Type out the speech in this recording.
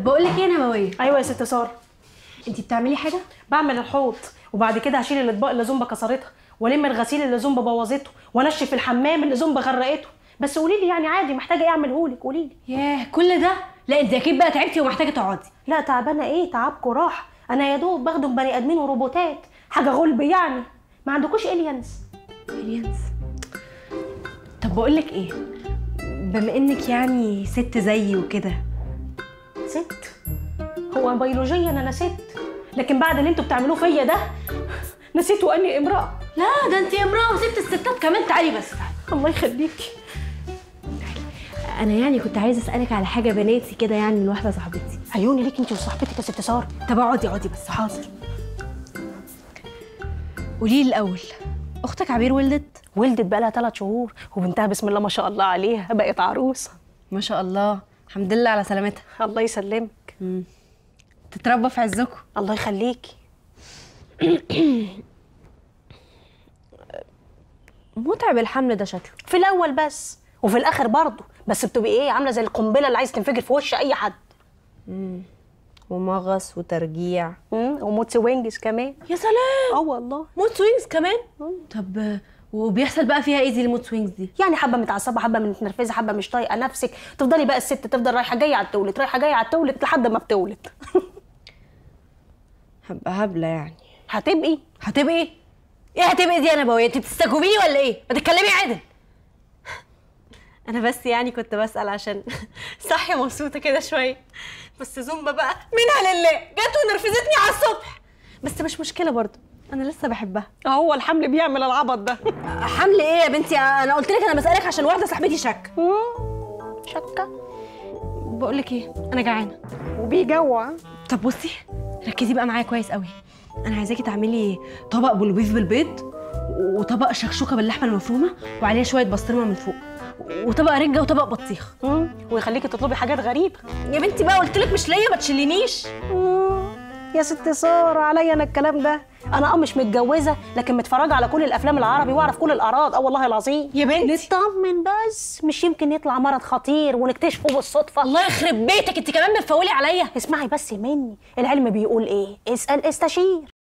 بقول لك ايه يا نبويه ايوه يا ست ساره انت بتعملي حاجه بعمل الحوض وبعد كده هشيل الاطباق اللي زومبا كسرتها والم الغسيل اللي زومبا بوظته وانشف الحمام اللي زومبا غرقته بس قولي لي يعني عادي محتاجه ايه اعمله لك قولي لي ياه كل ده لا انت اكيد بقى تعبتي ومحتاجه تقعدي لا تعبانه ايه تعبكوا راح انا يا دوب بخدم بني ادمين وروبوتات حاجه غلب يعني ما عندكوش الينز اليانس طب بقول لك ايه بما انك يعني ست زيي وكده ست هو بيولوجيا انا ست لكن بعد اللي انتوا بتعملوه فيا ده نسيتوا اني امراه لا ده انت امراه وست الستات كمان تعالي بس تعالي. الله يخليكي انا يعني كنت عايزه اسالك على حاجه بناتي كده يعني لواحده صاحبتي عيوني ليك انت وصاحبتك يا ست ساره طب اقعدي اقعدي بس حاضر قولي لي الاول اختك عبير ولدت ولدت بقى لها ثلاث شهور وبنتها بسم الله ما شاء الله عليها بقت عروسه ما شاء الله الحمد لله على سلامتها الله يسلمك تتربى في عزكم الله يخليكي متعب الحمل ده شكله في الاول بس وفي الاخر برضه بس بتبقي ايه عامله زي القنبله اللي عايز تنفجر في وش اي حد ومغص وترجيع مم، وموت وينجز كمان يا سلام اه والله مود سوينجز كمان طب وبيحصل بقى فيها ايه دي المود سوينجز دي يعني حبه متعصبه حبه متنرفزه حبه مش طايقه نفسك تفضلي بقى الست تفضل رايحه جايه على التولد رايحه جايه على التولد لحد ما بتولد هبقى هبله يعني هتبقي هتبقى ايه ايه هتبقى دي يا نبويه انت بتستجوبيني ولا ايه ما تتكلمي عدل انا بس يعني كنت بسال عشان صحي مبسوطه كده شويه بس زومبا بقى منها لله جت ونرفزتني على الصبح بس مش مشكله برضه انا لسه بحبها هو الحمل بيعمل العبط ده حمل ايه يا بنتي انا قلت لك انا بسالك عشان واحده صاحبتي شك شكه بقول لك ايه انا جعانه وبيجوع طب بصي ركزي بقى معايا كويس قوي انا عايزاكي تعملي طبق بلوبيف بالبيض وطبق شكشوكه باللحمه المفرومه وعليها شويه بسطرمه من فوق وطبق رنجه وطبق بطيخ مم، ويخليكي تطلبي حاجات غريبه يا بنتي بقى قلت لك مش ليا ما تشلينيش مم، يا ست ساره عليا انا الكلام ده انا اه مش متجوزه لكن متفرجه على كل الافلام العربي واعرف كل الاراض اه والله العظيم يا بنتي نطمن بس مش يمكن يطلع مرض خطير ونكتشفه بالصدفه الله يخرب بيتك انت كمان بتفولي عليا اسمعي بس مني العلم بيقول ايه اسال استشير